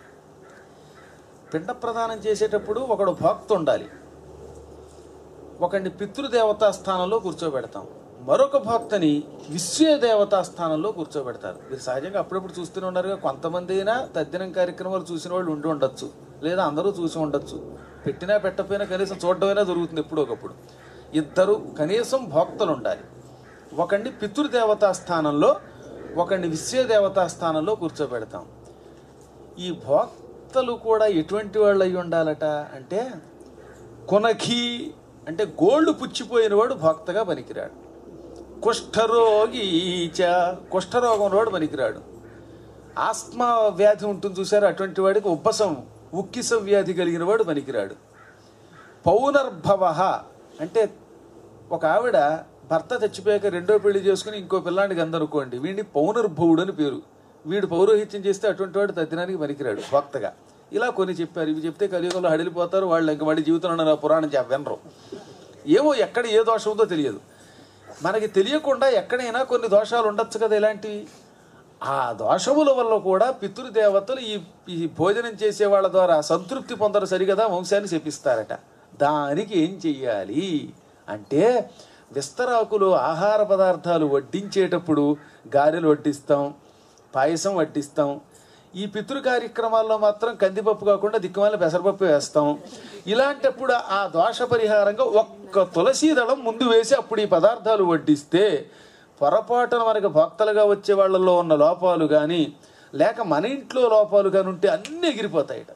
పిండ ప్రదానం చేసేటప్పుడు ఒకడు భక్త ఉండాలి ఒకడిని పితృదేవతా స్థానంలో కూర్చోబెడతాం మరొక భక్తని విశ్వదేవతా స్థానంలో కూర్చోబెడతారు మీరు సహజంగా అప్పుడప్పుడు చూస్తూనే ఉన్నారుగా కొంతమంది అయినా తద్దినం కార్యక్రమాలు చూసిన వాళ్ళు ఉండి ఉండొచ్చు లేదా అందరూ చూసి ఉండొచ్చు పెట్టినా పెట్టకపోయినా కనీసం చూడడమైనా దొరుకుతుంది ఎప్పుడో ఒకప్పుడు ఇద్దరు కనీసం భక్తులు ఉండాలి ఒకడిని పితృదేవతా స్థానంలో ఒకడిని విశ్వదేవతా స్థానంలో కూర్చోబెడతాం ఈ భోక్తలు కూడా ఎటువంటి వాళ్ళు అయి ఉండాలట అంటే కొనఖి అంటే గోళ్ళు పుచ్చిపోయిన వాడు భోక్తగా పనికిరాడు కుష్ఠరోగీచ కుష్ఠరోగం వాడు పనికిరాడు ఆస్మా వ్యాధి ఉంటుంది చూసారు అటువంటి వాడికి ఉబ్బసం ఉక్కిస వ్యాధి కలిగిన వాడు పనికిరాడు పౌనర్భవ అంటే ఒక ఆవిడ భర్త చచ్చిపోయాక రెండో పెళ్లి చేసుకుని ఇంకో పిల్లాడికి అందనుకోండి వీడిని పౌనర్భవుడు అని పేరు వీడు పౌరోహిత్యం చేస్తే అటువంటి వాడు తద్దినానికి పనికిరాడు భక్తగా ఇలా కొన్ని చెప్పారు ఇవి చెప్తే కలియుగంలో హడిలిపోతారు వాళ్ళు ఇంక వాడి జీవితంలో నా పురాణం చెప్ప వినరు ఏమో ఎక్కడ ఏ దోషం ఉందో తెలియదు మనకి తెలియకుండా ఎక్కడైనా కొన్ని దోషాలు ఉండొచ్చు కదా ఇలాంటివి ఆ దోషముల వల్ల కూడా పితృదేవతలు ఈ ఈ భోజనం చేసే వాళ్ళ ద్వారా సంతృప్తి పొందరు సరిగదా వంశాన్ని శపిస్తారట దానికి ఏం చెయ్యాలి అంటే విస్తరాకులు ఆహార పదార్థాలు వడ్డించేటప్పుడు గారెలు వడ్డిస్తాం పాయసం వడ్డిస్తాం ఈ పితృ కార్యక్రమాల్లో మాత్రం కందిపప్పు కాకుండా దిక్కుమాల పెసరపప్పు వేస్తాం ఇలాంటప్పుడు ఆ దోష పరిహారంగా ఒక్క తులసీ దళం ముందు వేసి అప్పుడు ఈ పదార్థాలు వడ్డిస్తే పొరపాటున మనకు భక్తులుగా వచ్చే వాళ్ళల్లో ఉన్న లోపాలు కానీ లేక మన ఇంట్లో లోపాలు కానీ ఉంటే అన్నీ ఎగిరిపోతాయట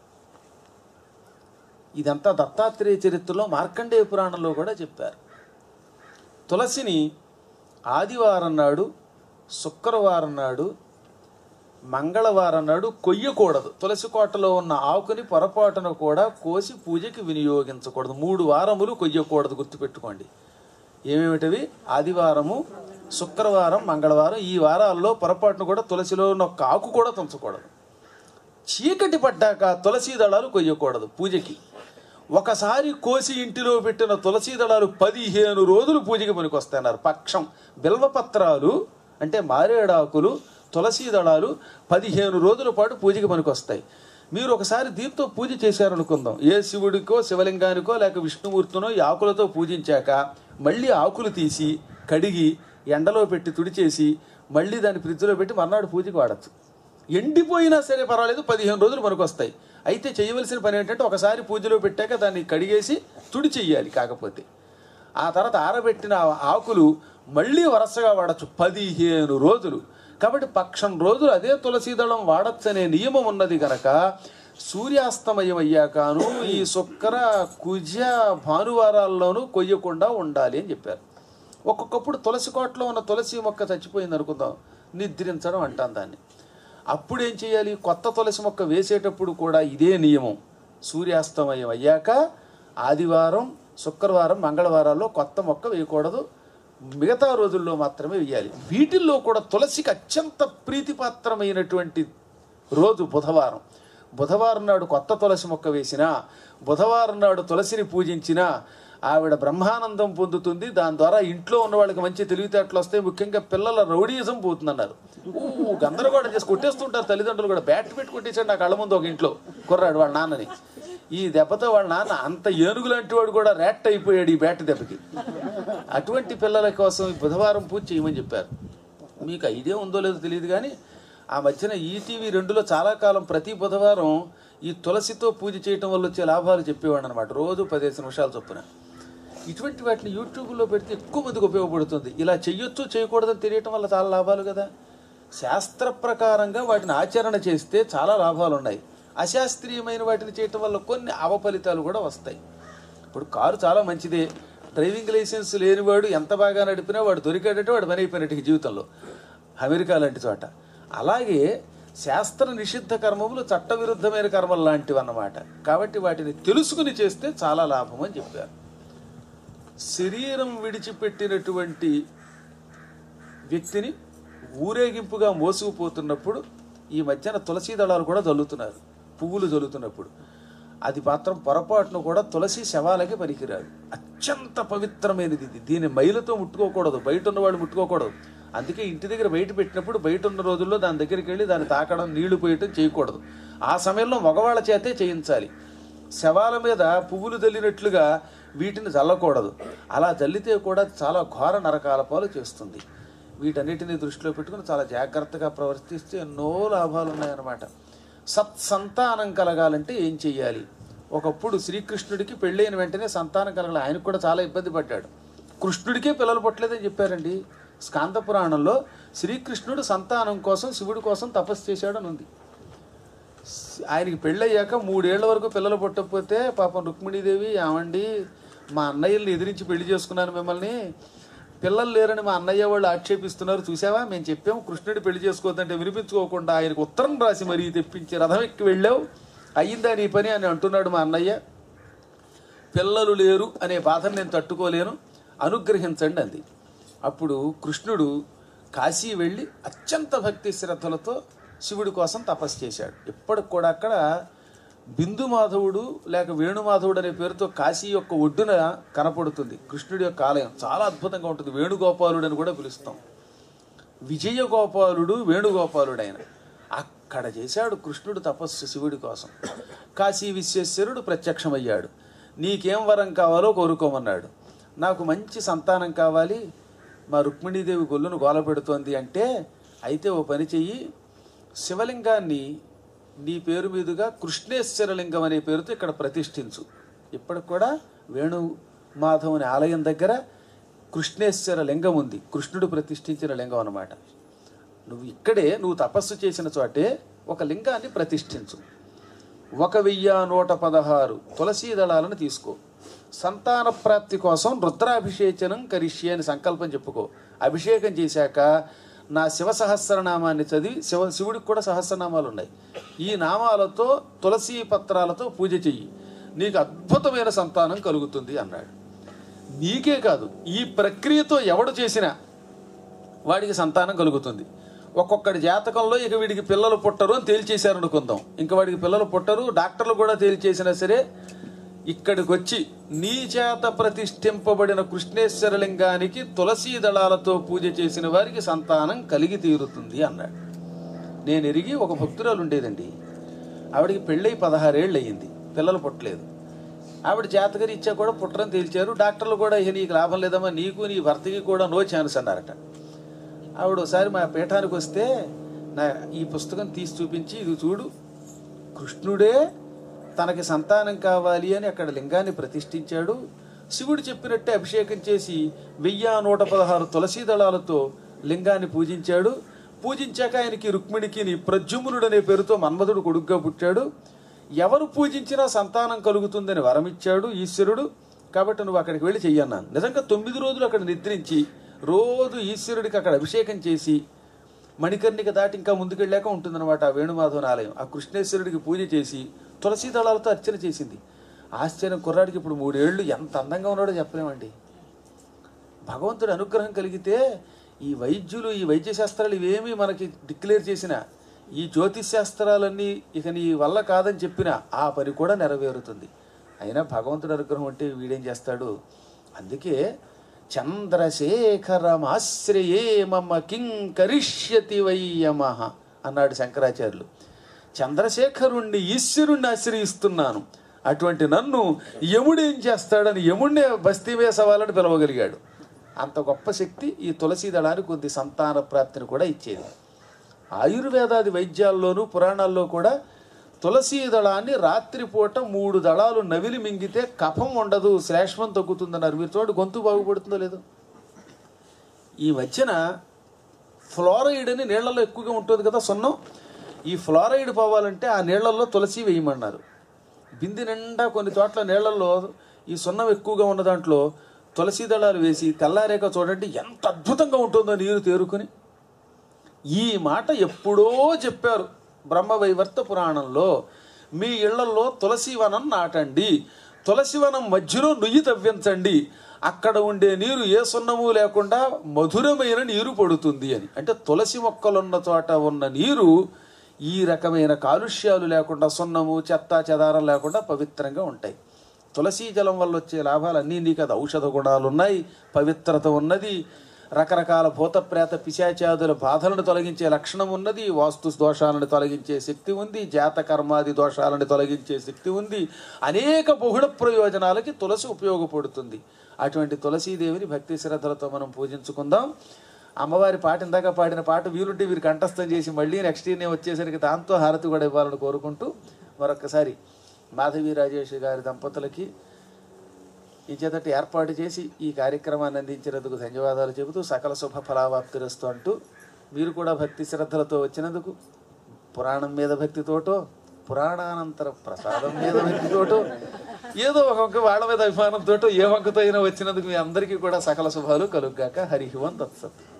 ఇదంతా దత్తాత్రేయ చరిత్రలో మార్కండేయ పురాణంలో కూడా చెప్పారు తులసిని ఆదివారం నాడు శుక్రవారం నాడు మంగళవారం నాడు కొయ్యకూడదు తులసి కోటలో ఉన్న ఆకుని పొరపాటున కూడా కోసి పూజకి వినియోగించకూడదు మూడు వారములు కొయ్యకూడదు గుర్తుపెట్టుకోండి ఏమేమిటవి ఆదివారము శుక్రవారం మంగళవారం ఈ వారాల్లో పొరపాటున కూడా తులసిలో ఉన్న ఒక ఆకు కూడా తుంచకూడదు చీకటి పడ్డాక తులసీ దళాలు కొయ్యకూడదు పూజకి ఒకసారి కోసి ఇంటిలో పెట్టిన తులసీ దళాలు పదిహేను రోజులు పూజకి పనికొస్తాయన్నారు పక్షం బిల్వపత్రాలు అంటే మారేడాకులు తులసీ దళాలు పదిహేను రోజుల పాటు పూజకి పనికొస్తాయి మీరు ఒకసారి దీంతో పూజ చేశారనుకుందాం ఏ శివుడికో శివలింగానికో లేక విష్ణుమూర్తినో ఈ ఆకులతో పూజించాక మళ్ళీ ఆకులు తీసి కడిగి ఎండలో పెట్టి తుడిచేసి మళ్ళీ దాన్ని ఫ్రిడ్జ్లో పెట్టి మర్నాడు పూజకి వాడచ్చు ఎండిపోయినా సరే పర్వాలేదు పదిహేను రోజులు మనకు వస్తాయి అయితే చేయవలసిన పని ఏంటంటే ఒకసారి పూజలో పెట్టాక దాన్ని కడిగేసి తుడి చెయ్యాలి కాకపోతే ఆ తర్వాత ఆరబెట్టిన ఆకులు మళ్ళీ వరుసగా వాడచ్చు పదిహేను రోజులు కాబట్టి పక్షం రోజులు అదే తులసీదళం వాడచ్చనే నియమం ఉన్నది గనక సూర్యాస్తమయం అయ్యాకను ఈ శుక్ర కుజ భానువారాల్లోనూ కొయ్యకుండా ఉండాలి అని చెప్పారు ఒక్కొక్కప్పుడు తులసి కోటలో ఉన్న తులసి మొక్క చచ్చిపోయింది అనుకుందాం నిద్రించడం అంటాం దాన్ని అప్పుడు ఏం చేయాలి కొత్త తులసి మొక్క వేసేటప్పుడు కూడా ఇదే నియమం సూర్యాస్తమయం అయ్యాక ఆదివారం శుక్రవారం మంగళవారాల్లో కొత్త మొక్క వేయకూడదు మిగతా రోజుల్లో మాత్రమే వేయాలి వీటిల్లో కూడా తులసికి అత్యంత ప్రీతిపాత్రమైనటువంటి రోజు బుధవారం బుధవారం నాడు కొత్త తులసి మొక్క వేసినా బుధవారం నాడు తులసిని పూజించినా ఆవిడ బ్రహ్మానందం పొందుతుంది దాని ద్వారా ఇంట్లో ఉన్న వాళ్ళకి మంచి తెలివితేటలు వస్తాయి ముఖ్యంగా పిల్లల రౌడీజం పోతుందన్నారు ఊ గందరగోళం చేసి కొట్టేస్తుంటారు తల్లిదండ్రులు కూడా బ్యాట్ పెట్టి కొట్టేశాడు నా కళ్ళ ముందు ఒక ఇంట్లో కుర్రాడు వాళ్ళ నాన్నని ఈ దెబ్బతో వాళ్ళ నాన్న అంత ఏనుగు లాంటి వాడు కూడా ర్యాట్ అయిపోయాడు ఈ బ్యాట్ దెబ్బకి అటువంటి పిల్లల కోసం ఈ బుధవారం పూజ చేయమని చెప్పారు మీకు ఐడియా ఉందో లేదో తెలియదు కానీ ఆ మధ్యన ఈటీవీ రెండులో చాలా కాలం ప్రతి బుధవారం ఈ తులసితో పూజ చేయటం వల్ల వచ్చే లాభాలు చెప్పేవాడు అనమాట రోజు పదిహేను నిమిషాలు చొప్పున ఇటువంటి వాటిని యూట్యూబ్లో పెడితే ఎక్కువ మందికి ఉపయోగపడుతుంది ఇలా చెయ్యొచ్చు చేయకూడదని తెలియటం వల్ల చాలా లాభాలు కదా శాస్త్ర ప్రకారంగా వాటిని ఆచరణ చేస్తే చాలా లాభాలు ఉన్నాయి అశాస్త్రీయమైన వాటిని చేయటం వల్ల కొన్ని అవఫలితాలు కూడా వస్తాయి ఇప్పుడు కారు చాలా మంచిదే డ్రైవింగ్ లైసెన్స్ లేనివాడు ఎంత బాగా నడిపినా వాడు దొరికాడంటే వాడు పని అయిపోయినట్టు ఈ జీవితంలో అమెరికా లాంటి చోట అలాగే శాస్త్ర నిషిద్ధ కర్మములు చట్టవిరుద్ధమైన కర్మలు లాంటివి అన్నమాట కాబట్టి వాటిని తెలుసుకుని చేస్తే చాలా లాభం అని చెప్పారు శరీరం విడిచిపెట్టినటువంటి వ్యక్తిని ఊరేగింపుగా మోసుకుపోతున్నప్పుడు ఈ మధ్యన తులసి దళాలు కూడా జల్లుతున్నారు పువ్వులు జల్లుతున్నప్పుడు అది మాత్రం పొరపాటును కూడా తులసి శవాలకి పనికిరాదు అత్యంత పవిత్రమైనది ఇది దీన్ని మైలతో ముట్టుకోకూడదు బయట ఉన్న వాళ్ళు ముట్టుకోకూడదు అందుకే ఇంటి దగ్గర బయట పెట్టినప్పుడు బయట ఉన్న రోజుల్లో దాని దగ్గరికి వెళ్ళి దాన్ని తాకడం నీళ్లు పోయటం చేయకూడదు ఆ సమయంలో మగవాళ్ళ చేతే చేయించాలి శవాల మీద పువ్వులు జల్లినట్లుగా వీటిని జల్లకూడదు అలా జల్లితే కూడా చాలా ఘోర నరకాల పాలు చేస్తుంది వీటన్నిటిని దృష్టిలో పెట్టుకుని చాలా జాగ్రత్తగా ప్రవర్తిస్తే ఎన్నో లాభాలు ఉన్నాయన్నమాట సత్సంతానం కలగాలంటే ఏం చెయ్యాలి ఒకప్పుడు శ్రీకృష్ణుడికి పెళ్ళైన వెంటనే సంతానం కలగాలి ఆయనకు కూడా చాలా ఇబ్బంది పడ్డాడు కృష్ణుడికే పిల్లలు పుట్టలేదని చెప్పారండి స్కాంద పురాణంలో శ్రీకృష్ణుడు సంతానం కోసం శివుడి కోసం తపస్సు చేశాడని ఉంది ఆయనకి పెళ్ళయ్యాక మూడేళ్ల వరకు పిల్లలు పుట్టకపోతే పాపం రుక్మిణీదేవి ఏమండి మా అన్నయ్యల్ని ఎదిరించి పెళ్లి చేసుకున్నాను మిమ్మల్ని పిల్లలు లేరని మా అన్నయ్య వాళ్ళు ఆక్షేపిస్తున్నారు చూసావా మేము చెప్పాము కృష్ణుడి పెళ్లి చేసుకోవద్దంటే వినిపించుకోకుండా ఆయనకు ఉత్తరం రాసి మరీ తెప్పించి రథం ఎక్కి వెళ్ళావు అయ్యిందా నీ పని అని అంటున్నాడు మా అన్నయ్య పిల్లలు లేరు అనే బాధను నేను తట్టుకోలేను అనుగ్రహించండి అంది అప్పుడు కృష్ణుడు కాశీ వెళ్ళి అత్యంత భక్తి శ్రద్ధలతో శివుడి కోసం తపస్సు చేశాడు ఇప్పటికి కూడా అక్కడ బిందు మాధవుడు లేక వేణుమాధవుడు అనే పేరుతో కాశీ యొక్క ఒడ్డున కనపడుతుంది కృష్ణుడి యొక్క ఆలయం చాలా అద్భుతంగా ఉంటుంది వేణుగోపాలుడు అని కూడా పిలుస్తాం విజయగోపాలుడు వేణుగోపాలుడు ఆయన అక్కడ చేశాడు కృష్ణుడు తపస్సు శివుడి కోసం కాశీ విశ్వేశ్వరుడు ప్రత్యక్షమయ్యాడు నీకేం వరం కావాలో కోరుకోమన్నాడు నాకు మంచి సంతానం కావాలి మా రుక్మిణీదేవి గొల్లును గోల పెడుతోంది అంటే అయితే ఓ పని చెయ్యి శివలింగాన్ని నీ పేరు మీదుగా కృష్ణేశ్వరలింగం అనే పేరుతో ఇక్కడ ప్రతిష్ఠించు ఇప్పటికి కూడా వేణు మాధవుని ఆలయం దగ్గర కృష్ణేశ్వర లింగం ఉంది కృష్ణుడు ప్రతిష్ఠించిన లింగం అన్నమాట నువ్వు ఇక్కడే నువ్వు తపస్సు చేసిన చోటే ఒక లింగాన్ని ప్రతిష్ఠించు ఒక వెయ్యి నూట పదహారు తులసీ దళాలను తీసుకో సంతాన ప్రాప్తి కోసం రుద్రాభిషేచనం కరిష్యే అని సంకల్పం చెప్పుకో అభిషేకం చేశాక నా శివ సహస్రనామాన్ని చదివి శివ శివుడికి కూడా సహస్రనామాలు ఉన్నాయి ఈ నామాలతో తులసీ పత్రాలతో పూజ చెయ్యి నీకు అద్భుతమైన సంతానం కలుగుతుంది అన్నాడు నీకే కాదు ఈ ప్రక్రియతో ఎవడు చేసినా వాడికి సంతానం కలుగుతుంది ఒక్కొక్కడి జాతకంలో ఇక వీడికి పిల్లలు పుట్టరు అని తేల్చేశారు అనుకుందాం ఇంకా వాడికి పిల్లలు పుట్టరు డాక్టర్లు కూడా తేల్చేసినా సరే ఇక్కడికి వచ్చి నీ చేత ప్రతిష్ఠింపబడిన కృష్ణేశ్వర లింగానికి తులసీ దళాలతో పూజ చేసిన వారికి సంతానం కలిగి తీరుతుంది అన్నాడు నేను ఎరిగి ఒక భక్తురాలు ఉండేదండి ఆవిడికి పెళ్ళై పదహారేళ్ళు అయ్యింది పిల్లలు పుట్టలేదు ఆవిడ జాతకరి ఇచ్చా కూడా పుట్టరని తేల్చారు డాక్టర్లు కూడా ఇక నీకు లాభం లేదమ్మా నీకు నీ భర్తకి కూడా నో ఛాన్స్ అన్నారట ఆవిడ ఒకసారి మా పీఠానికి వస్తే నా ఈ పుస్తకం తీసి చూపించి ఇది చూడు కృష్ణుడే తనకి సంతానం కావాలి అని అక్కడ లింగాన్ని ప్రతిష్ఠించాడు శివుడు చెప్పినట్టే అభిషేకం చేసి వెయ్యి నూట పదహారు తులసీ దళాలతో లింగాన్ని పూజించాడు పూజించాక ఆయనకి రుక్మిణికి ప్రద్యుమ్నుడు అనే పేరుతో మన్మధుడు కొడుగ్గా పుట్టాడు ఎవరు పూజించినా సంతానం కలుగుతుందని వరమిచ్చాడు ఈశ్వరుడు కాబట్టి నువ్వు అక్కడికి వెళ్ళి చెయ్యన్నాను నిజంగా తొమ్మిది రోజులు అక్కడ నిద్రించి రోజు ఈశ్వరుడికి అక్కడ అభిషేకం చేసి మణికర్ణిక దాటి ఇంకా ముందుకెళ్ళాక ఉంటుందన్నమాట ఆ వేణుమాధవన్ ఆలయం ఆ కృష్ణేశ్వరుడికి పూజ చేసి తులసీ దళాలతో అర్చన చేసింది ఆశ్చర్యం కుర్రాడికి ఇప్పుడు మూడేళ్లు ఎంత అందంగా ఉన్నాడో చెప్పలేమండి భగవంతుడి అనుగ్రహం కలిగితే ఈ వైద్యులు ఈ వైద్య శాస్త్రాలు ఇవేమీ మనకి డిక్లేర్ చేసిన ఈ జ్యోతిష్ శాస్త్రాలన్నీ ఇక నీ వల్ల కాదని చెప్పిన ఆ పని కూడా నెరవేరుతుంది అయినా భగవంతుడి అనుగ్రహం అంటే వీడేం చేస్తాడు అందుకే చంద్రశేఖరమాశ్రయే మమ కిం కరిష్యతి వయ్యమహ అన్నాడు శంకరాచార్యులు చంద్రశేఖరుణ్ణి ఈశ్వరుణ్ణి ఆశ్రయిస్తున్నాను అటువంటి నన్ను యముడేం చేస్తాడని యముడినే బస్తీ వేసవాలని పిలవగలిగాడు అంత గొప్ప శక్తి ఈ తులసీ దళానికి కొద్ది సంతాన ప్రాప్తిని కూడా ఇచ్చేది ఆయుర్వేదాది వైద్యాల్లోనూ పురాణాల్లో కూడా తులసీ దళాన్ని రాత్రిపూట మూడు దళాలు నవిలి మింగితే కఫం ఉండదు శ్లేష్మం తగ్గుతుందన్నారు మీరు చూడండి గొంతు బాగుపడుతుందో లేదో ఈ మధ్యన ఫ్లోరైడ్ అని నీళ్లలో ఎక్కువగా ఉంటుంది కదా సున్నం ఈ ఫ్లోరైడ్ పోవాలంటే ఆ నీళ్లలో తులసి వేయమన్నారు బింది నిండా కొన్ని చోట్ల నీళ్లలో ఈ సున్నం ఎక్కువగా ఉన్న దాంట్లో తులసి దళాలు వేసి తెల్లారేక చూడండి ఎంత అద్భుతంగా ఉంటుందో నీరు తేరుకుని ఈ మాట ఎప్పుడో చెప్పారు బ్రహ్మవైవర్త పురాణంలో మీ ఇళ్లలో తులసి వనం నాటండి తులసివనం మధ్యలో నుయ్యి తవ్వించండి అక్కడ ఉండే నీరు ఏ సున్నము లేకుండా మధురమైన నీరు పడుతుంది అని అంటే తులసి మొక్కలున్న చోట ఉన్న నీరు ఈ రకమైన కాలుష్యాలు లేకుండా సున్నము చెత్త చెదారం లేకుండా పవిత్రంగా ఉంటాయి తులసీ జలం వల్ల వచ్చే లాభాలు అన్నీ నీకు అది ఔషధ గుణాలు ఉన్నాయి పవిత్రత ఉన్నది రకరకాల భూత ప్రేత పిశాచాదుల బాధలను తొలగించే లక్షణం ఉన్నది వాస్తు దోషాలను తొలగించే శక్తి ఉంది జాత కర్మాది దోషాలను తొలగించే శక్తి ఉంది అనేక బహుళ ప్రయోజనాలకి తులసి ఉపయోగపడుతుంది అటువంటి తులసీదేవిని భక్తి శ్రద్ధలతో మనం పూజించుకుందాం అమ్మవారి పాట ఇందాక పాడిన పాట వీలుంటే వీరు కంఠస్థం చేసి మళ్ళీ నెక్స్ట్ ఇయర్ నేను వచ్చేసరికి దాంతో హారతి కూడా ఇవ్వాలని కోరుకుంటూ మరొకసారి మాధవి రాజేష్ గారి దంపతులకి ఈ చేతటి ఏర్పాటు చేసి ఈ కార్యక్రమాన్ని అందించినందుకు ధన్యవాదాలు చెబుతూ సకల శుభ ఫలావాప్తిరస్తూ అంటూ మీరు కూడా భక్తి శ్రద్ధలతో వచ్చినందుకు పురాణం మీద భక్తితోటో పురాణానంతర ప్రసాదం మీద భక్తితోటో ఏదో ఒక వంక వాళ్ళ మీద అభిమానంతోటో ఏ వంకతో అయినా వచ్చినందుకు మీ అందరికీ కూడా సకల శుభాలు కలుగ్గాక హరి ఓం తత్సత్